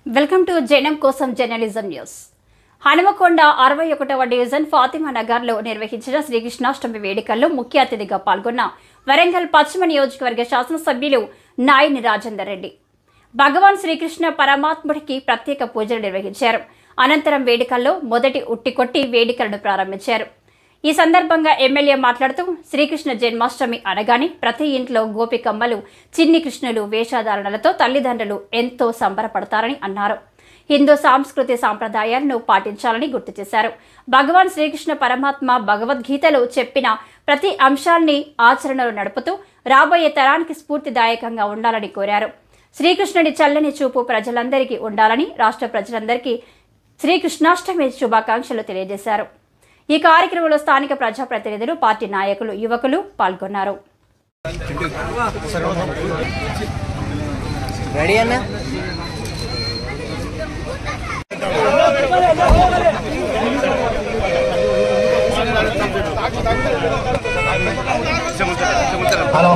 welcome to జనం కోసం journalism news Hanumakonda అరవై ఒకటవ డివిజన్ ఫాతిమా నగర్లో నిర్వహించిన శ్రీకృష్ణాష్టమి వేడుకల్లో ముఖ్య అతిథిగా పాల్గొన్న వరంగల్ పశ్చిమ నియోజకవర్గ శాసనసభ్యులు నాయని రాజేందర్ రెడ్డి భగవాన్ శ్రీకృష్ణ పరమాత్ముడికి ప్రత్యేక పూజలు నిర్వహించారు అనంతరం వేడుకల్లో మొదటి ఉట్టికొట్టి వేడుకలను ప్రారంభించారు ఈ సందర్భంగా ఎమ్మెల్యే మాట్లాడుతూ శ్రీకృష్ణ జన్మాష్టమి అనగానే ప్రతి ఇంట్లో గోపికమ్మలు చిన్ని కృష్ణులు వేషధారణలతో తల్లిదండ్రులు ఎంతో సంబరపడతారని అన్నారు హిందూ సాంస్కృతి సాంప్రదాయాలను పాటించాలని గుర్తు చేశారు భగవాన్ శ్రీకృష్ణ పరమాత్మ భగవద్గీతలో చెప్పిన ప్రతి అంశాల్ని ఆచరణలో నడుపుతూ రాబోయే తరానికి స్ఫూర్తిదాయకంగా ఉండాలని కోరారు శ్రీకృష్ణుడి చల్లని చూపు ప్రజలందరికీ ఉండాలని రాష్ట్ర ప్రజలందరికీ శ్రీకృష్ణాష్టమి శుభాకాంక్షలు తెలియజేశారు ఈ కార్యక్రమంలో స్థానిక ప్రజాప్రతినిధులు పార్టీ నాయకులు యువకులు పాల్గొన్నారు రెడీ అన్న హలో